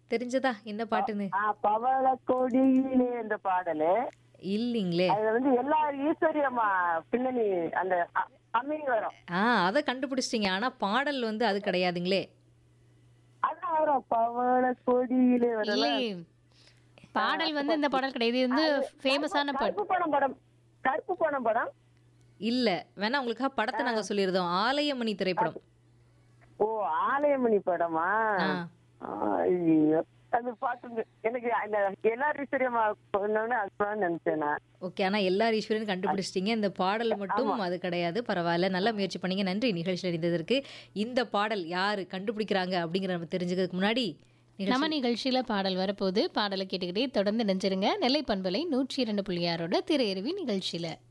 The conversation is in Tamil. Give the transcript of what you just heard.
தெரிஞ்சதா என்ன பாட்டுன்னு ஆ, பவள கொடியிலே என்ற பாடலு இல்லைங்களே அதுல வந்து எல்லா ஈஸ்வரியம்மா பின்னணி அந்த அம்மிங் வரும் ஆ அதை கண்டுபிடிச்சிட்டீங்க ஆனா பாடல் வந்து அது கிடையாதுங்களே அதான் வரும் பவள கொடியிலே வரல இல்லையே பாடல் வந்து இந்த பாடல் கிடையாது இது வந்து ஃபேமஸான பாடல் கருப்பு படம் படம் கருப்பு படம் படம் இல்ல வேணா உங்களுக்காக படத்தை நாங்க சொல்லியிருந்தோம் ஆலயமணி திரைப்படம் ஓ ஆலயமணி படமா ஆ. ஐயோ அது பாட்டு எனக்கு அந்த எல்லா ஈஸ்வரியம்மா சொன்னோன்னு அதுதான் நினைச்சேன் நான் ஓகே ஆனா எல்லா ஈஸ்வரன் கண்டுபிடிச்சிட்டீங்க இந்த பாடல் மட்டும் அது கிடையாது பரவாயில்ல நல்ல முயற்சி பண்ணீங்க நன்றி நிகழ்ச்சியில் இருந்ததற்கு இந்த பாடல் யாரு கண்டுபிடிக்கிறாங்க அப்படிங்கிற நம்ம தெரிஞ்சுக்கிறதுக்கு முன்னாடி நிகழ்ச்சி- நம்ம நிகழ்ச்சியில பாடல் வரப்போது பாடலை கேட்டுக்கிட்டே தொடர்ந்து நினைச்சிருங்க நெல்லை பண்பலை நூற்றி இரண்டு புள்ளி ஆறோட திரையருவி நிகழ்ச்சியில